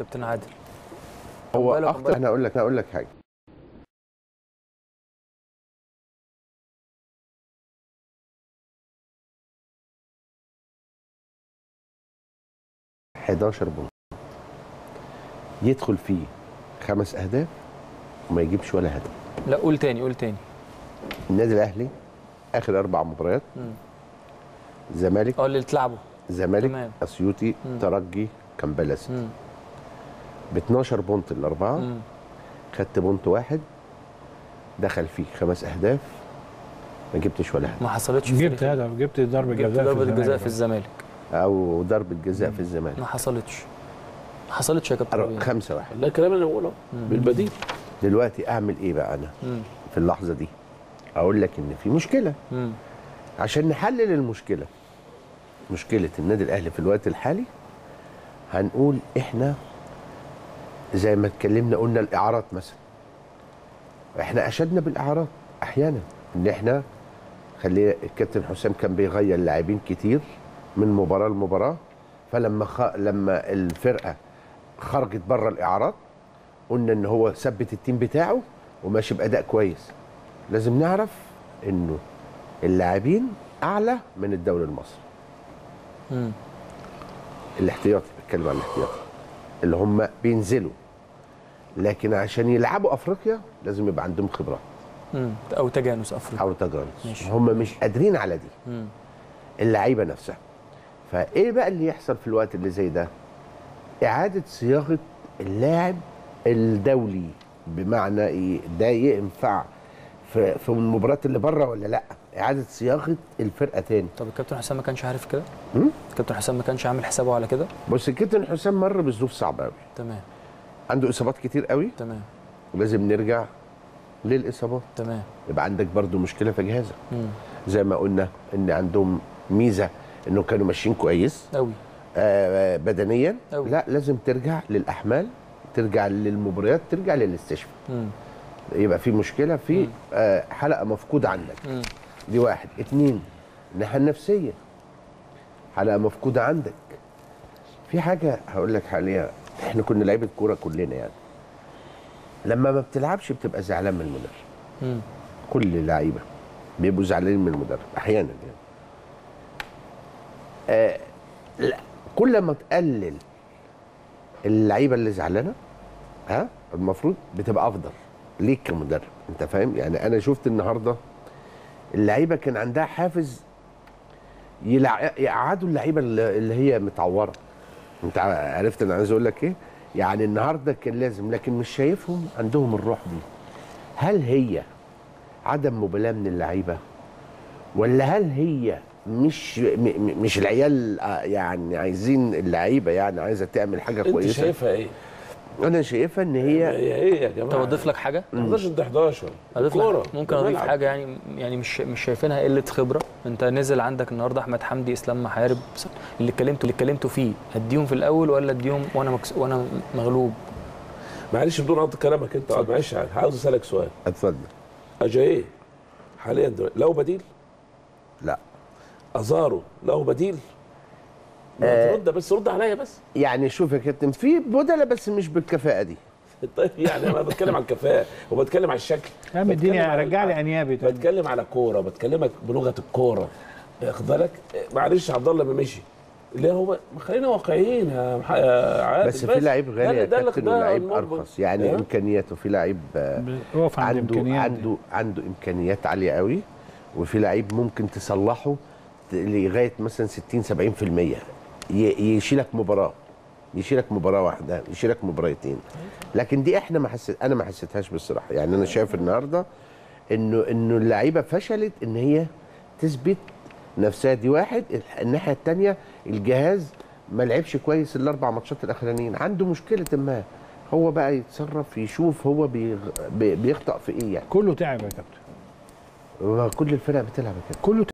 كابتن عادل هو بالك- اخطر انا اقول لك انا اقول لك حاجه حداشر بونت يدخل فيه خمس اهداف وما يجيبش ولا هدف لا قول تاني قول تاني النادي الاهلي اخر اربع مباريات مم. زمالك اه اللي اتلعبوا زمالك تمام. اسيوطي مم. ترجي كامبالاس مم. ب 12 بونت الاربعه مم. خدت بونت واحد دخل فيه خمس اهداف ما جبتش ولا هدف ما حصلتش في جبت تاريخ- هدف جبت ضربه جبت جزاء ضربه جزاء في الزمالك. الزمالك او ضربه جزاء في الزمالك ما حصلتش ما حصلتش يا كابتن أر- ربيع. خمسة واحد لا الكلام اللي بقوله بالبديل دلوقتي اعمل ايه بقى انا مم. في اللحظه دي اقول لك ان في مشكله مم. عشان نحلل المشكله مشكله النادي الاهلي في الوقت الحالي هنقول احنا زي ما اتكلمنا قلنا الاعارات مثلا احنا اشدنا بالاعارات احيانا ان احنا خلي الكابتن حسام كان بيغير لاعبين كتير من مباراه لمباراه فلما خ... لما الفرقه خرجت بره الاعارات قلنا ان هو ثبت التيم بتاعه وماشي باداء كويس لازم نعرف انه اللاعبين اعلى من الدوري المصري مم. الاحتياطي بتكلم عن الاحتياطي اللي هم بينزلوا لكن عشان يلعبوا افريقيا لازم يبقى عندهم خبرات مم. او تجانس افريقيا او تجارب ماشي. هم مش قادرين على دي مم. اللعيبه نفسها فايه بقى اللي يحصل في الوقت اللي زي ده اعاده صياغه اللاعب الدولي بمعنى ايه ده ينفع في في المباريات اللي بره ولا لا اعاده صياغه الفرقه تاني طب الكابتن حسام ما كانش عارف كده مم؟ الكابتن حسام ما كانش عامل حسابه على كده بص الكابتن حسام مر بظروف صعبه قوي تمام عنده اصابات كتير قوي تمام ولازم نرجع للاصابات تمام يبقى عندك برضو مشكله في جهازك مم. زي ما قلنا ان عندهم ميزه انه كانوا ماشيين كويس قوي آه، بدنيا أوي. لا لازم ترجع للاحمال ترجع للمباريات ترجع للاستشفاء مم. يبقى في مشكله في آه، حلقه مفقوده عندك مم. دي واحد اتنين الناحيه النفسيه حلقه مفقوده عندك في حاجه هقول لك حاليا احنا كنا لعيبه كوره كلنا يعني لما ما بتلعبش بتبقى زعلان من المدرب مم. كل اللعيبه بيبقوا زعلانين من المدرب احيانا يعني آه لا كل ما تقلل اللعيبه اللي زعلانه ها المفروض بتبقى افضل ليك كمدرب انت فاهم يعني انا شفت النهارده اللعيبه كان عندها حافز يلع... يقعدوا اللعيبه اللي اللي هي متعوره انت عرفت انا عايز اقول لك ايه يعني النهارده كان لازم لكن مش شايفهم عندهم الروح دي هل هي عدم مبالاه من اللعيبه ولا هل هي مش م- م- مش العيال آه، يعني عايزين اللعيبه يعني عايزه تعمل حاجه انت كويسه شايفها ايه؟ انا شايفها ان هي هي ايه يا جماعه؟ طب اضيف لك حاجه 11 ضد 11 اضيف كورة. لك ممكن اضيف بنلعب. حاجه يعني يعني مش مش شايفينها قله خبره انت نزل عندك النهارده احمد حمدي اسلام محارب اللي اتكلمتوا اللي اتكلمتوا فيه اديهم في الاول ولا اديهم وانا مكس... وانا مغلوب معلش بدون قطع كلامك انت معلش عاوز اسالك سؤال اتفضل اجاي حاليا دلوقتي له بديل؟ لا ازارو له بديل؟ ما آه. ترد بس رد عليا بس يعني شوف يا كابتن في بدله بس مش بالكفاءه دي طيب يعني انا بتكلم على الكفاءه وبتكلم على الشكل يا عم بتكلم اديني على- رجع لي انيابي تاني بتكلم على كوره بتكلمك بلغه الكوره واخد بالك معلش عبد الله ما مشي اللي هو خلينا واقعيين يا مح- يا عادل بس في لعيب غالي يا ده اللي- كابتن ده ولعيب المربط. ارخص يعني إيه؟ امكانياته في لعيب آه، اقف عند عنده امكانيات عنده عنده امكانيات عاليه قوي وفي لعيب ممكن تصلحه ت- لغايه مثلا 60 70% ي- يشيلك مباراه يشيلك مباراه واحده يشيلك مباراتين لكن دي احنا ما حسيت انا ما حسيتهاش بالصراحه يعني انا شايف النهارده انه انه اللعيبه فشلت ان هي تثبت نفسها دي واحد الح- الناحيه الثانيه الجهاز ما لعبش كويس الاربع ماتشات الاخرانيين عنده مشكله ما هو بقى يتصرف يشوف هو بيغ... بي- بيخطأ في ايه يعني كله تعب يا كابتن هو كل الفرق بتلعب كده كله